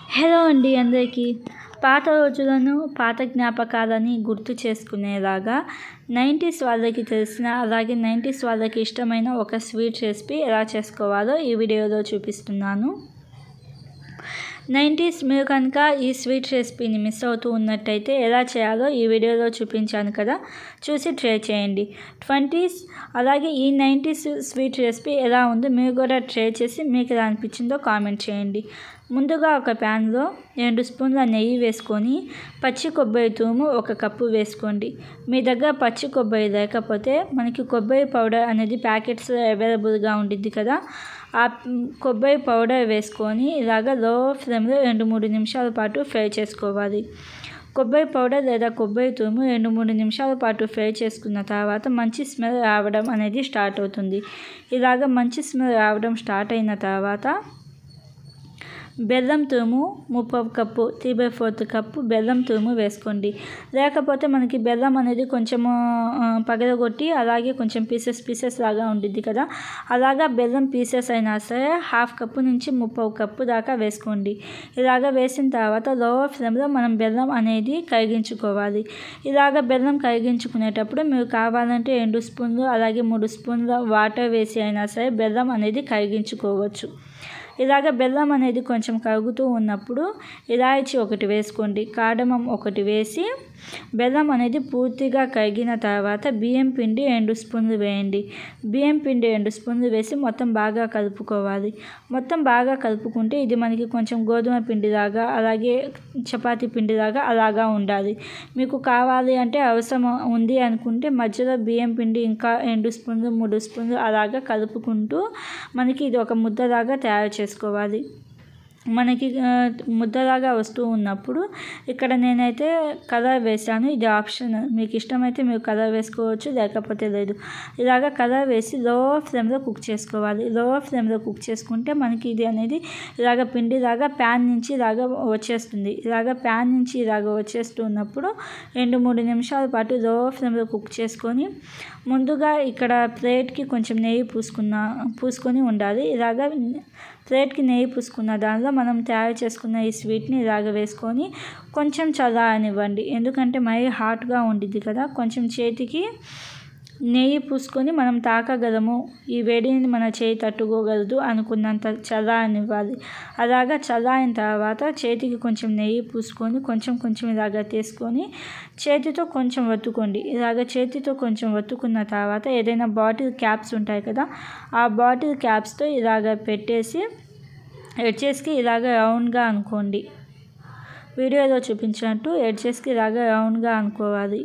hello అండి అందరికీ పాత రోజులను పాత జ్ఞాపకాలని గుర్తు చేసుకునేలాగా నైంటీస్ వాళ్ళకి తెలిసిన అలాగే నైంటీస్ వాళ్ళకి ఇష్టమైన ఒక స్వీట్ రెసిపీ ఎలా చేసుకోవాలో ఈ వీడియోలో చూపిస్తున్నాను నైంటీస్ మీరు కనుక ఈ స్వీట్ రెసిపీని మిస్ అవుతూ ఉన్నట్టయితే ఎలా చేయాలో ఈ వీడియోలో చూపించాను కదా చూసి ట్రై చేయండి ట్వంటీస్ అలాగే ఈ నైంటీస్ స్వీట్ రెసిపీ ఎలా ఉందో మీరు కూడా ట్రై చేసి మీకు ఎలా అనిపించిందో కామెంట్ చేయండి ముందుగా ఒక ప్యాన్లో రెండు స్పూన్ల నెయ్యి వేసుకొని పచ్చి కొబ్బరి తూము ఒక కప్పు వేసుకోండి మీ దగ్గర పచ్చి కొబ్బరి లేకపోతే మనకి కొబ్బరి పౌడర్ అనేది ప్యాకెట్స్ అవైలబుల్గా ఉండిద్ది కదా ఆ కొబ్బరి పౌడర్ వేసుకొని ఇలాగ లో ఫ్లేమ్లో రెండు మూడు నిమిషాల పాటు ఫ్రై చేసుకోవాలి కొబ్బరి పౌడర్ లేదా కొబ్బరి తూము రెండు మూడు నిమిషాల పాటు ఫ్రై చేసుకున్న తర్వాత మంచి స్మెల్ రావడం అనేది స్టార్ట్ అవుతుంది ఇలాగ మంచి స్మెల్ రావడం స్టార్ట్ అయిన తర్వాత బెల్లం తురుము ముప్పావు cup three by fourth cup బెల్లం తురుము వేసుకోండి లేకపోతే మనకి బెల్లం అనేది కొంచెము పగలగొట్టి అలాగే కొంచెం పీసెస్ పీసెస్ లాగా ఉండిద్ది కదా అలాగా బెల్లం పీసెస్ అయినా సరే హాఫ్ కప్పు నుంచి ముప్పావు కప్పు దాకా వేసుకోండి ఇలాగ వేసిన తర్వాత లో ఫ్లేమ్లో మనం బెల్లం అనేది కరిగించుకోవాలి ఇలాగ బెల్లం కరిగించుకునేటప్పుడు మీరు కావాలంటే రెండు స్పూన్లు అలాగే మూడు స్పూన్ల వాటర్ వేసి అయినా సరే బెల్లం అనేది కరిగించుకోవచ్చు ఇలాగ బెల్లం అనేది కొంచెం కరుగుతూ ఉన్నప్పుడు ఇలాచి ఒకటి వేసుకోండి కాడమం ఒకటి వేసి బెల్లం అనేది పూర్తిగా కరిగిన తర్వాత బియ్యం పిండి రెండు స్పూన్లు వేయండి బియ్యం పిండి రెండు స్పూన్లు వేసి మొత్తం బాగా కలుపుకోవాలి మొత్తం బాగా కలుపుకుంటే ఇది మనకి కొంచెం గోధుమ పిండిలాగా అలాగే చపాతీ పిండిలాగా అలాగా ఉండాలి మీకు కావాలి అంటే అవసరం ఉంది అనుకుంటే మధ్యలో బియ్యం పిండి ఇంకా రెండు స్పూన్లు మూడు స్పూన్లు అలాగా కలుపుకుంటూ మనకి ఇది ఒక ముద్దలాగా తయారు చేసుకోవాలి మనకి ముద్దలాగా వస్తూ ఉన్నప్పుడు ఇక్కడ నేనైతే కలర్ వేసాను ఇది ఆప్షన్ మీకు ఇష్టమైతే మీరు కలర్ వేసుకోవచ్చు లేకపోతే లేదు ఇలాగ కలర్ వేసి లో ఫ్లేమ్లో కుక్ చేసుకోవాలి లో ఫ్లేమ్లో కుక్ చేసుకుంటే మనకి ఇది అనేది ఇలాగ పిండిలాగా ప్యాన్ నుంచి ఇలాగ వచ్చేస్తుంది ఇలాగ ప్యాన్ నుంచి ఇలాగ వచ్చేస్తున్నప్పుడు రెండు మూడు నిమిషాల పాటు లో ఫ్లేమ్లో కుక్ చేసుకొని ముందుగా ఇక్కడ ప్లేట్కి కొంచెం నెయ్యి పూసుకున్న పూసుకొని ఉండాలి ఇలాగ ప్లేట్కి నెయ్యి పూసుకున్న దానిలో మనం తయారు చేసుకున్న ఈ స్వీట్ని ఇలాగ వేసుకొని కొంచెం చల్లారనివ్వండి ఎందుకంటే మరీ హాట్గా ఉండిద్ది కదా కొంచెం చేతికి నెయ్యి పూసుకొని మనం తాకగలము ఈ వేడిని మన చేయి తట్టుకోగలదు అనుకున్నంత చల్లారనివ్వాలి అలాగా చల్లారిన తర్వాత చేతికి కొంచెం నెయ్యి పూసుకొని కొంచెం కొంచెం ఇలాగ తీసుకొని చేతితో కొంచెం వత్తుకోండి ఇలాగ చేతితో కొంచెం వత్తుకున్న తర్వాత ఏదైనా బాటిల్ క్యాప్స్ ఉంటాయి కదా ఆ బాటిల్ క్యాప్స్తో ఇలాగ పెట్టేసి ఎడ్జెస్కి ఇలాగ రౌండ్గా అనుకోండి వీడియోలో చూపించినట్టు ఎడ్జెస్కి ఇలాగ రౌండ్గా అనుకోవాలి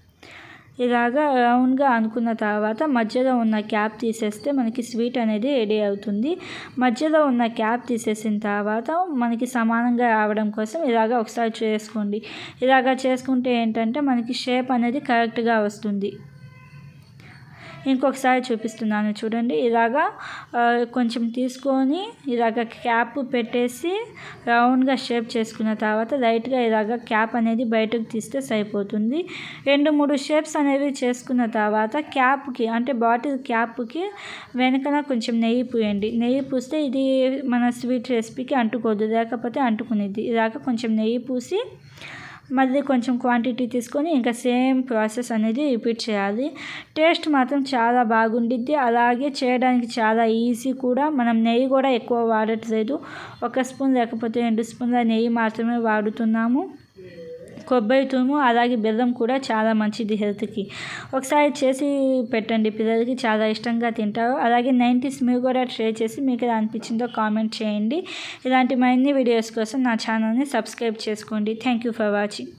ఇలాగ రౌండ్గా అనుకున్న తర్వాత మధ్యలో ఉన్న క్యాప్ తీసేస్తే మనకి స్వీట్ అనేది రెడీ అవుతుంది మధ్యలో ఉన్న క్యాప్ తీసేసిన తర్వాత మనకి సమానంగా రావడం కోసం ఇలాగ ఒకసారి చేసుకోండి ఇలాగ చేసుకుంటే ఏంటంటే మనకి షేప్ అనేది కరెక్ట్గా వస్తుంది ఇంకొకసారి చూపిస్తున్నాను చూడండి ఇలాగా కొంచెం తీసుకొని ఇలాగ క్యాప్ పెట్టేసి రౌండ్గా షేప్ చేసుకున్న తర్వాత లైట్గా ఇలాగ క్యాప్ అనేది బయటకు తీస్తే సరిపోతుంది రెండు మూడు షేప్స్ అనేవి చేసుకున్న తర్వాత క్యాప్కి అంటే బాటిల్ క్యాప్కి వెనకన కొంచెం నెయ్యి పూయండి నెయ్యి పూస్తే ఇది మన స్వీట్ రెసిపీకి అంటుకోదు లేకపోతే అంటుకునేది ఇలాగ కొంచెం నెయ్యి పూసి మళ్ళీ కొంచెం క్వాంటిటీ తీసుకొని ఇంకా సేమ్ ప్రాసెస్ అనేది రిపీట్ చేయాలి టేస్ట్ మాత్రం చాలా బాగుండిద్ది అలాగే చేయడానికి చాలా ఈజీ కూడా మనం నెయ్యి కూడా ఎక్కువ వాడట్లేదు ఒక స్పూన్ లేకపోతే రెండు స్పూన్ల నెయ్యి మాత్రమే వాడుతున్నాము కొబ్బరి తురుము అలాగే బెల్లం కూడా చాలా మంచిది హెల్త్కి ఒకసారి చేసి పెట్టండి పిల్లలకి చాలా ఇష్టంగా తింటారు అలాగే నైంటీస్ మీరు కూడా ట్రై చేసి మీకు ఎలా అనిపించిందో కామెంట్ చేయండి ఇలాంటి మరిన్ని వీడియోస్ కోసం నా ఛానల్ని సబ్స్క్రైబ్ చేసుకోండి థ్యాంక్ యూ ఫర్ వాచింగ్